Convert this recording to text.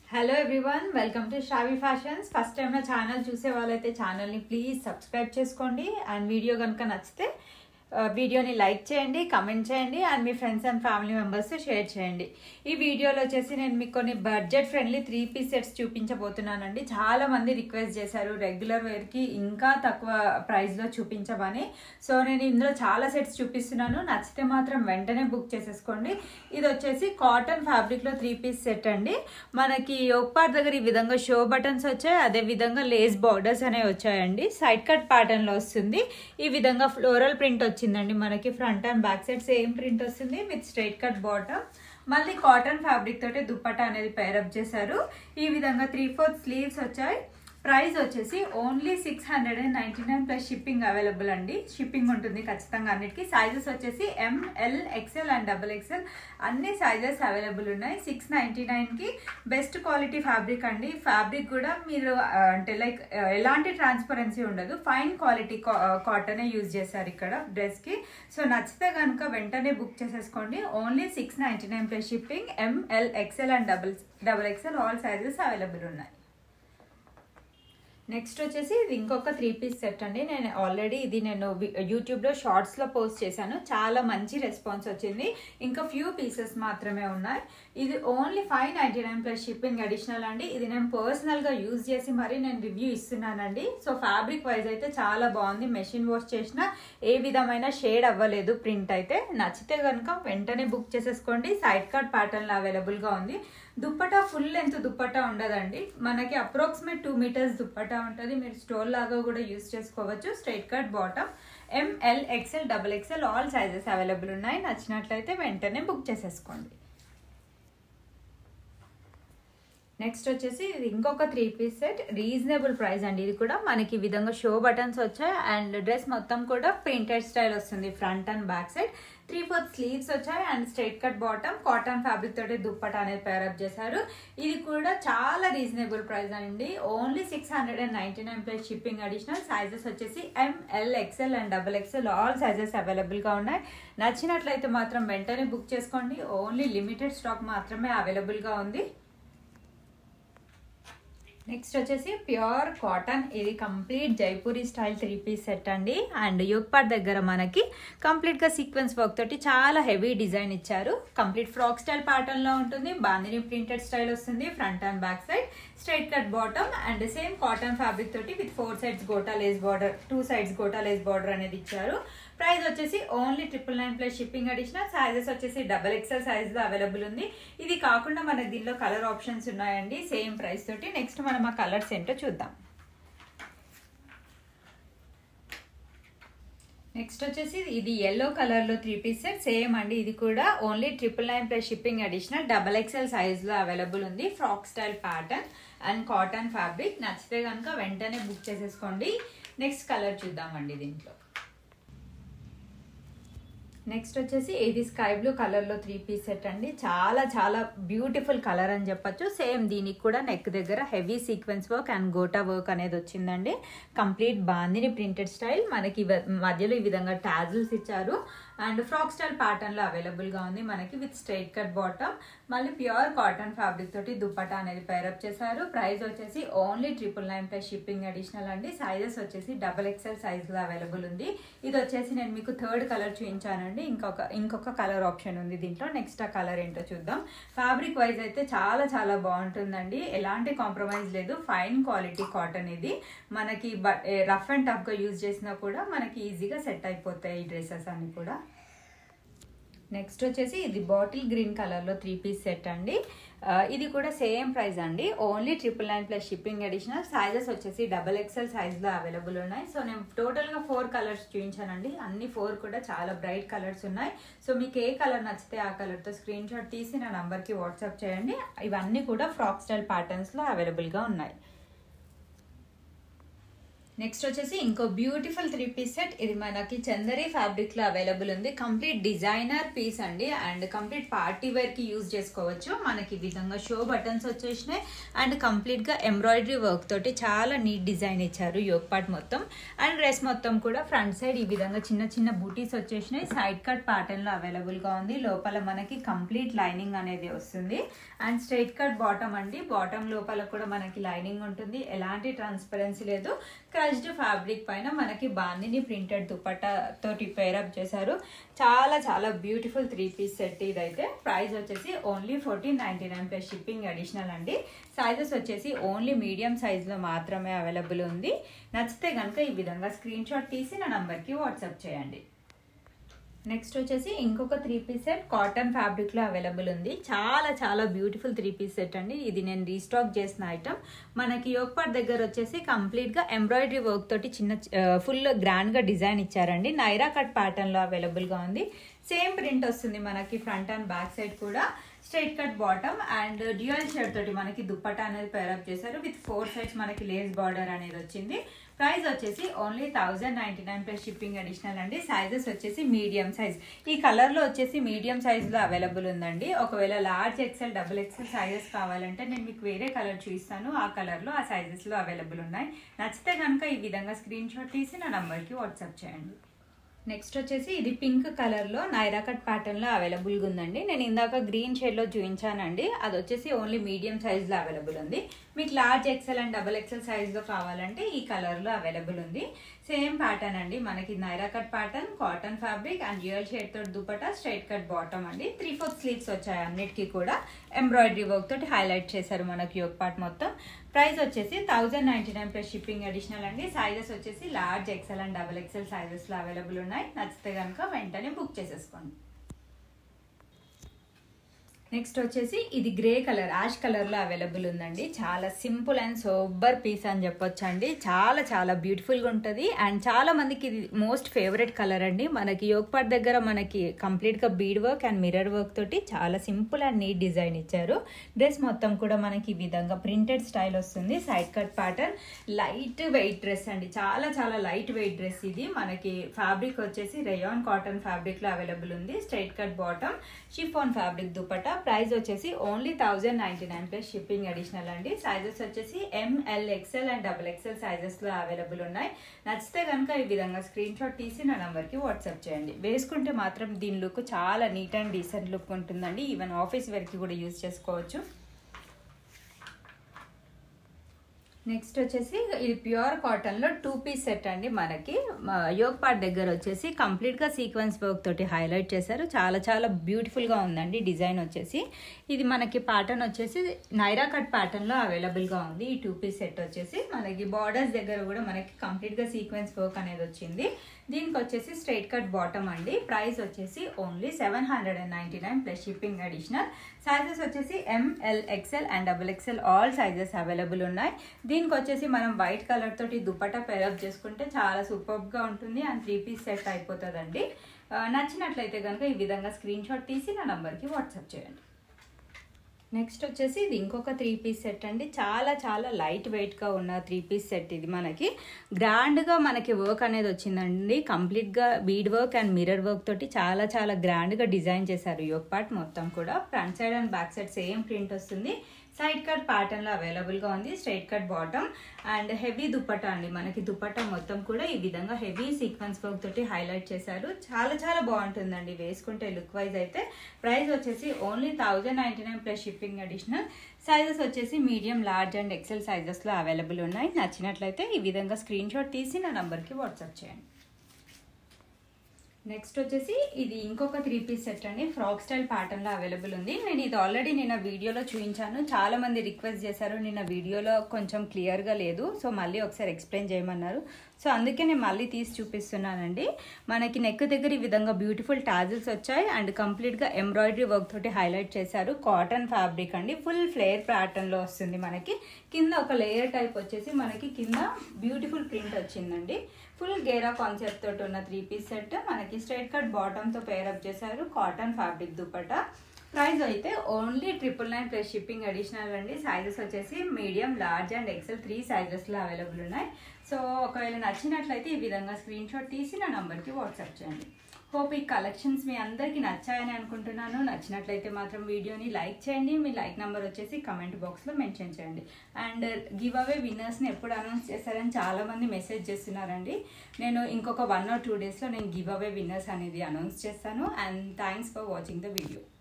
hello everyone welcome to Shravi fashions first time నా channel చూసే వాళ్ళైతే ఛానల్ని ప్లీజ్ సబ్స్క్రైబ్ చేసుకోండి అండ్ వీడియో కనుక నచ్చితే ఆ, వీడియోని లైక్ చేయండి కమెంట్ చేయండి అండ్ మీ friends and family members share చేయండి ఈ వీడియోలో వచ్చేసి నేను మీకు కొన్ని budget friendly three piece sets చూపించబోతున్నానండి చాలా మంది రిక్వెస్ట్ చేశారు రెగ్యులర్ వేర్కి ఇంకా తక్కువ ప్రైస్లో చూపించమని సో నేను ఇందులో చాలా సెట్స్ చూపిస్తున్నాను నచ్చితే మాత్రం వెంటనే బుక్ చేసేసుకోండి ఇది వచ్చేసి కాటన్ ఫ్యాబ్రిక్లో త్రీ పీస్ సెట్ అండి మనకి ఒక్పార్ దగ్గర ఈ విధంగా షో బటన్స్ వచ్చాయి అదే విధంగా లేస్ బార్డర్స్ అనేవి వచ్చాయండి సైడ్ కట్ ప్యాటర్న్లో వస్తుంది ఈ విధంగా ఫ్లోరల్ ప్రింట్ వచ్చిందండి మనకి front and back side same print వస్తుంది విత్ స్ట్రైట్ కట్ బాటమ్ మళ్ళీ కాటన్ ఫ్యాబ్రిక్ తోటి దుప్పట్టా అనేది పేరప్ చేశారు ఈ విధంగా త్రీ ఫోర్త్ స్లీవ్స్ వచ్చాయి ప్రైస్ వచ్చేసి only six hundred and ninety nine plus shipping available అండి షిప్పింగ్ ఉంటుంది ఖచ్చితంగా అన్నిటికీ సైజెస్ వచ్చేసి M L XL and double XL అన్ని సైజెస్ అవైలబుల్ ఉన్నాయి సిక్స్ నైంటీ నైన్కి బెస్ట్ క్వాలిటీ ఫ్యాబ్రిక్ అండి ఫ్యాబ్రిక్ కూడా మీరు ఆ, అంటే లైక్ ఎలాంటి ట్రాన్స్పరెన్సీ ఉండదు ఫైన్ క్వాలిటీ కాటనే యూజ్ చేశారు ఇక్కడ డ్రెస్కి సో నచ్చితే కనుక వెంటనే బుక్ చేసేసుకోండి only six ninety nine plus shipping M L XL and double double XL all sizes available ఉన్నాయి నెక్స్ట్ వచ్చేసి ఇది ఇంకొక త్రీ పీస్ సెట్ అండి నేను ఆల్రెడీ ఇది నేను వి- యూట్యూబ్లో షార్ట్స్లో పోస్ట్ చేశాను చాలా మంచి రెస్పాన్స్ వచ్చింది ఇంకా ఫ్యూ పీసెస్ మాత్రమే ఉన్నాయి ఇది only five ninety nine plus shipping additional అండి ఇది నేను పర్సనల్గా యూజ్ చేసి మరీ నేను రివ్యూ ఇస్తున్నానండి సో ఫ్యాబ్రిక్ వైజ్ అయితే చాలా బాగుంది మెషిన్ వాష్ చేసిన ఏ విధమైన షేడ్ అవ్వలేదు ప్రింట్ అయితే నచ్చితే కనుక వెంటనే బుక్ చేసేసుకోండి సైడ్ కట్ ప్యాటర్న్లో అవైలబుల్గా ఉంది దుప్పటా ఫుల్ లెంత్ దుప్పటా ఉండదండి మనకి అప్రాక్సిమేట్ టూ మీటర్స్ దుప్పటా ఉంటుంది మీరు స్టోర్ లాగా కూడా యూస్ చేసుకోవచ్చు straight cut bottom M L XL double XL all sizes available ఉన్నాయి నచ్చినట్లయితే వెంటనే బుక్ చేసేసుకోండి నెక్స్ట్ వచ్చేసి ఇది ఇంకొక three piece set reasonable price అండి ఇది కూడా మనకి ఈ విధంగా షో బటన్స్ వచ్చాయి అండ్ డ్రెస్ మొత్తం కూడా ప్రింటెడ్ స్టైల్ వస్తుంది front and back side three fourth sleeves వచ్చాయి and straight cut bottom cotton fabric తోటి దుప్పట అనేది పేరప్ చేశారు ఇది కూడా చాలా రీజనబుల్ ప్రైస్ అండి only six hundred and ninety nine plus shipping additional sizes వచ్చేసి M L XL and double XL all sizes అవైలబుల్గా ఉన్నాయి నచ్చినట్లయితే మాత్రం వెంటనే బుక్ చేసుకోండి ఓన్లీ లిమిటెడ్ స్టాక్ మాత్రమే అవైలబుల్గా ఉంది నెక్స్ట్ వచ్చేసి ప్యూర్ కాటన్ ఇది complete Jaipuri style three piece set అండి అండ్ యోగ్పాట్ దగ్గర మనకి కంప్లీట్గా సీక్వెన్స్ వర్క్ తోటి చాలా హెవీ డిజైన్ ఇచ్చారు కంప్లీట్ ఫ్రాక్ స్టైల్ ప్యాటర్న్లో ఉంటుంది బాందిని ప్రింటెడ్ స్టైల్ వస్తుంది front and back side straight cut bottom and same cotton fabric తోటి with four sides gota lace border two sides gota lace border అనేది ఇచ్చారు ప్రైస్ వచ్చేసి only triple nine plus shipping additional sizes వచ్చేసి double XL సైజ్లో available ఉంది ఇది కాకుండా మనకి దీనిలో కలర్ ఆప్షన్స్ ఉన్నాయండి సేమ్ ప్రైస్ తోటి నెక్స్ట్ మనం ఆ కలర్స్ ఏంటో చూద్దాం నెక్స్ట్ వచ్చేసి ఇది ఎల్లో కలర్లో త్రీ పీస్ సెట్ సేమ్ అండి ఇది కూడా only triple nine plus shipping additional double XL సైజ్లో అవైలబుల్ ఉంది frock style pattern and cotton fabric నచ్చితే కనుక వెంటనే బుక్ చేసేసుకోండి నెక్స్ట్ కలర్ చూద్దామండి దీంట్లో నెక్స్ట్ వచ్చేసి ఇది స్కై బ్లూ కలర్లో త్రీ పీస్ సెట్ అండి చాలా చాలా బ్యూటిఫుల్ కలర్ అని చెప్పొచ్చు సేమ్ దీనికి కూడా నెక్ దగ్గర heavy sequence work and gota work అనేది వచ్చిందండి కంప్లీట్ బాందిని ప్రింటెడ్ స్టైల్ మనకి ఇవ- మధ్యలో ఈ విధంగా టాజిల్స్ ఇచ్చారు అండ్ ఫ్రాక్ స్టైల్ ప్యాటర్న్లో అవైలబుల్గా ఉంది మనకి విత్ స్ట్రైట్ కట్ బాటమ్ మళ్ళీ ప్యూర్ కాటన్ ఫ్యాబ్రిక్ తోటి దుప్పటా అనేది పేరప్ చేశారు ప్రైస్ వచ్చేసి only triple nine plus shipping additional అండి సైజెస్ వచ్చేసి డబల్ ఎక్స్ఎల్ సైజ్లో అవైలబుల్ ఉంది ఇది వచ్చేసి నేను మీకు థర్డ్ కలర్ చూపించానండి ఇంకొక ఇంకొక కలర్ ఆప్షన్ ఉంది దీంట్లో నెక్స్ట్ ఆ కలర్ ఏంటో చూద్దాం ఫ్యాబ్రిక్ వైజ్ అయితే చాలా చాలా బాగుంటుందండి ఎలాంటి కాంప్రమైజ్ లేదు ఫైన్ క్వాలిటీ కాటన్ ఇది మనకి రఫ్ అండ్ టఫ్గా యూజ్ చేసినా కూడా మనకి ఈజీగా సెట్ అయిపోతాయి ఈ డ్రెస్సెస్ అన్ని కూడా నెక్స్ట్ వచ్చేసి ఇది బాటిల్ గ్రీన్ కలర్లో త్రీ పీస్ సెట్ అండి ఆ, ఇది కూడా సేమ్ ప్రైస్ అండి only triple nine plus shipping additional sizes వచ్చేసి డబల్ ఎక్స్ఎల్ సైజ్లో అవైలబుల్ ఉన్నాయి సో నేను టోటల్గా ఫోర్ కలర్స్ చూపించానండి అన్ని ఫోర్ కూడా చాలా బ్రైట్ కలర్స్ ఉన్నాయి సో మీకు ఏ కలర్ నచ్చితే ఆ కలర్తో స్క్రీన్ షాట్ తీసి నా నంబర్కి వాట్సాప్ చేయండి ఇవన్నీ కూడా ఫ్రాక్ స్టైల్ ప్యాటర్న్స్లో అవైలబుల్గా ఉన్నాయి నెక్స్ట్ వచ్చేసి ఇంకో బ్యూటిఫుల్ త్రీ పీస్ సెట్ ఇది మనకి చందరి ఫ్యాబ్రిక్ లో అవైలబుల్ ఉంది కంప్లీట్ డిజైనర్ పీస్ అండి అండ్ కంప్లీట్ పార్టీ వేర్ కి యూజ్ చేసుకోవచ్చు మనకి ఈ విధంగా షో బటన్స్ వచ్చేసినాయి అండ్ కంప్లీట్ గా ఎంబ్రాయిడరీ వర్క్ తోటి చాలా నీట్ డిజైన్ ఇచ్చారు యోగ్ పార్ట్ మొత్తం అండ్ డ్రెస్ మొత్తం కూడా ఫ్రంట్ సైడ్ ఈ విధంగా చిన్న చిన్న బూటీస్ వచ్చేసినాయి సైడ్ కట్ ప్యాటర్న్ లో అవైలబుల్ గా ఉంది లోపల మనకి కంప్లీట్ లైనింగ్ అనేది వస్తుంది అండ్ స్ట్రైట్ కట్ బాటమ్ అండి బాటమ్ లోపల కూడా మనకి లైనింగ్ ఉంటుంది ఎలాంటి ట్రాన్స్పరెన్సీ లేదు క్రష్డ్ ఫ్యాబ్రిక్ పైన మనకి బాందిని ప్రింటెడ్ దుపట్టా తోటి పేరప్ చేశారు చాలా చాలా బ్యూటిఫుల్ త్రీ పీస్ సెట్ ఇదైతే ప్రైస్ వచ్చేసి only fourteen ninety nine plus shipping additional అండి సైజెస్ వచ్చేసి ఓన్లీ మీడియం సైజులో మాత్రమే అవైలబుల్ ఉంది నచ్చితే కనుక ఈ విధంగా స్క్రీన్ షాట్ తీసి నా నంబర్కి వాట్సాప్ చేయండి నెక్స్ట్ వచ్చేసి ఇంకొక three piece set cotton fabric లో అవైలబుల్ ఉంది చాలా చాలా బ్యూటిఫుల్ త్రీ పీస్ సెట్ అండి ఇది నేను రీస్టాక్ చేసిన ఐటమ్ మనకి యోగపాట్ దగ్గర వచ్చేసి కంప్లీట్ గా ఎంబ్రాయిడరీ వర్క్ తోటి చిన్న ఫుల్ గ్రాండ్ గా డిజైన్ ఇచ్చారండి నైరా కట్ ప్యాటర్న్ లో అవైలబుల్ గా ఉంది సేమ్ ప్రింట్ వస్తుంది మనకి ఫ్రంట్ అండ్ బ్యాక్ సైడ్ కూడా straight cut bottom and dual shirt తోటి మనకి దుప్పటా అనేది పేరప్ చేశారు విత్ ఫోర్ సైడ్స్ మనకి లేస్ బార్డర్ అనేది వచ్చింది ప్రైస్ వచ్చేసి only thousand ninety nine plus shipping additional అండి సైజెస్ వచ్చేసి మీడియం సైజ్ ఈ కలర్ లో వచ్చేసి మీడియం సైజ్ లో అవైలబుల్ ఉందండి ఒకవేళ large XL double XL sizes కావాలంటే నేను మీకు వేరే కలర్ చూపిస్తాను ఆ కలర్ లో ఆ సైజెస్ లో అవైలబుల్ ఉన్నాయి నచ్చితే కనుక ఈ విధంగా స్క్రీన్ షాట్ తీసి నా నంబర్కి వాట్సాప్ చేయండి నెక్స్ట్ వచ్చేసి ఇది పింక్ కలర్ లో నైరా కట్ ప్యాటర్న్ లో అవైలబుల్ గా ఉందండి నేను ఇందాక గ్రీన్ షేడ్ లో చూపించానండి అది వచ్చేసి ఓన్లీ మీడియం సైజ్ లో అవైలబుల్ ఉంది మీకు large XL and double XL size లో కావాలంటే ఈ కలర్ లో అవైలబుల్ ఉంది సేమ్ ప్యాటర్న్ అండి మనకి Naira cut pattern cotton fabric and dual shade తోటి దుపట్టా స్ట్రైట్ కట్ బాటమ్ అండి త్రీ ఫోర్త్ స్లీవ్స్ వచ్చాయి అన్నిటికీ కూడా ఎంబ్రాయిడరీ వర్క్ తోటి హైలైట్ చేశారు మనకి యోగ్ పార్ట్ మొత్తం ప్రైస్ వచ్చేసి thousand ninety nine plus shipping additional అండి సైజెస్ వచ్చేసి large XL and double XL sizes లో అవైలబుల్ ఉన్నాయి నచ్చితే కనుక వెంటనే బుక్ చేసేసుకోండి నెక్స్ట్ వచ్చేసి ఇది గ్రే కలర్ యాష్ కలర్ లో అవైలబుల్ ఉందండి చాలా సింపుల్ అండ్ సోబర్ పీస్ అని చెప్పొచ్చు అండి చాలా చాలా బ్యూటిఫుల్ గా ఉంటుంది అండ్ చాలా మందికి ఇది మోస్ట్ ఫేవరెట్ కలర్ అండి మనకి యోగపాట్ దగ్గర మనకి కంప్లీట్ గా bead work and mirror work తోటి చాలా సింపుల్ అండ్ నీట్ డిజైన్ ఇచ్చారు డ్రెస్ మొత్తం కూడా మనకి ఈ విధంగా ప్రింటెడ్ స్టైల్ వస్తుంది side cut pattern light weight dress అండి చాలా చాలా లైట్ వెయిట్ డ్రెస్ ఇది మనకి ఫ్యాబ్రిక్ వచ్చేసి రేయాన్ కాటన్ ఫ్యాబ్రిక్ లో అవైలబుల్ ఉంది straight cut bottom chiffon fabric dupatta price వచ్చేసి only thousand ninety nine plus shipping additional అండి సైజెస్ వచ్చేసి M L XL and double XL sizes లో అవైలబుల్ ఉన్నాయి నచ్చితే కనుక ఈ విధంగా స్క్రీన్ షాట్ తీసి నా నంబర్ కి వాట్సాప్ చేయండి వేసుకుంటే మాత్రం దీని లుక్ చాలా నీట్ అండ్ డీసెంట్ లుక్ ఉంటుందండి ఈవెన్ ఆఫీస్ వేర్ కి కూడా యూజ్ చేసుకోవచ్చు నెక్స్ట్ వచ్చేసి ఇది ప్యూర్ కాటన్ లో టూ పీస్ సెట్ అండి మనకి యోగ్ పార్ట్ దగ్గర వచ్చేసి కంప్లీట్ గా సీక్వెన్స్ వర్క్ తోటి హైలైట్ చేశారు చాలా చాలా బ్యూటిఫుల్ గా ఉందండి డిజైన్ వచ్చేసి ఇది మనకి ప్యాటర్న్ వచ్చేసి నైరా కట్ ప్యాటర్న్ లో అవైలబుల్ గా ఉంది ఈ టూ పీస్ సెట్ వచ్చేసి మనకి బార్డర్స్ దగ్గర కూడా మనకి కంప్లీట్ గా సీక్వెన్స్ వర్క్ అనేది వచ్చింది దీనికి వచ్చేసి స్ట్రైట్ కట్ బాటమ్ అండి ప్రైస్ వచ్చేసి only seven hundred and ninety nine plus shipping additional sizes వచ్చేసి M L XL and double XL all sizes available ఉన్నాయి దీనికి వచ్చేసి మనం వైట్ కలర్ తోటి దుపట్టా పేరప్ చేసుకుంటే చాలా సూపర్బ్ గా ఉంటుంది అండ్ త్రీ పీస్ సెట్ అయిపోతుందండి నచ్చినట్లయితే కనుక ఈ విధంగా స్క్రీన్ షాట్ తీసి నా నంబర్కి వాట్సాప్ చేయండి నెక్స్ట్ వచ్చేసి ఇది ఇంకొక త్రీ పీస్ సెట్ అండి చాలా చాలా లైట్ వెయిట్గా ఉన్న త్రీ పీస్ సెట్ ఇది మనకి గ్రాండ్గా మనకి వర్క్ అనేది వచ్చిందండి కంప్లీట్గా bead work and mirror work తోటి చాలా చాలా గ్రాండ్గా డిజైన్ చేశారు ఈ పార్ట్ మొత్తం కూడా front side and back side same print వస్తుంది సైడ్ కట్ ప్యాటర్న్ లో అవైలబుల్ గా ఉంది straight cut bottom and heavy dupatta అండి మనకి దుప్పటా మొత్తం కూడా ఈ విధంగా హెవీ సీక్వెన్స్ వర్క్ తోటి హైలైట్ చేశారు చాలా చాలా బాగుంటుందండి వేసుకుంటే లుక్ వైజ్ అయితే ప్రైస్ వచ్చేసి only thousand ninety nine plus shipping additional sizes వచ్చేసి medium large and XL sizes లో అవైలబుల్ ఉన్నాయి నచ్చినట్లయితే ఈ విధంగా స్క్రీన్ షాట్ తీసి నా నంబర్కి వాట్సాప్ చేయండి నెక్స్ట్ వచ్చేసి ఇది ఇంకొక త్రీ పీస్ సెట్ అండి ఫ్రాక్ స్టైల్ ప్యాటర్న్ లో అవైలబుల్ ఉంది నేను ఇది ఆల్రెడీ నిన్న వీడియోలో చూపించాను చాలా మంది రిక్వెస్ట్ చేశారు నిన్న వీడియోలో కొంచెం క్లియర్ గా లేదు సో మళ్ళీ ఒకసారి ఎక్స్ప్లెయిన్ చేయమన్నారు సో అందుకే నేను మళ్ళీ తీసి చూపిస్తున్నానండి మనకి నెక్ దగ్గర ఈ విధంగా బ్యూటిఫుల్ టాజిల్స్ వచ్చాయి అండ్ కంప్లీట్ గా ఎంబ్రాయిడరీ వర్క్ తోటి హైలైట్ చేశారు కాటన్ ఫ్యాబ్రిక్ అండి ఫుల్ ఫ్లేర్ ప్యాటర్న్ లో వస్తుంది మనకి కింద ఒక లేయర్ టైప్ వచ్చేసి మనకి కింద బ్యూటిఫుల్ ప్రింట్ వచ్చిందండి ఫుల్ గేరా కాన్సెప్ట్ తోటి ఉన్న త్రీ పీస్ సెట్ మనకి స్ట్రైట్ కట్ బాటమ్ తో పేరప్ చేశారు కాటన్ ఫ్యాబ్రిక్ దుపట్టా ప్రైస్ అయితే only triple nine plus shipping additional అండి సైజెస్ వచ్చేసి medium large and XL three సైజెస్లో అవైలబుల్ ఉన్నాయి సో ఒకవేళ నచ్చినట్లయితే ఈ విధంగా స్క్రీన్ షాట్ తీసి నా నంబర్కి వాట్సాప్ చేయండి హోప్ ఈ కలెక్షన్స్ మీ అందరికీ నచ్చాయని అనుకుంటున్నాను నచ్చినట్లయితే మాత్రం వీడియోని లైక్ చేయండి మీ లైక్ నెంబర్ వచ్చేసి కమెంట్ బాక్స్లో మెన్షన్ చేయండి అండ్ గివ్ అవే విన్నర్స్ని ఎప్పుడు అనౌన్స్ చేస్తారని చాలామంది మెసేజ్ చేస్తున్నారండి నేను ఇంకొక వన్ ఆర్ టూ డేస్లో నేను గివ్ అవే విన్నర్స్ అనేది అనౌన్స్ చేస్తాను and thanks for watching the video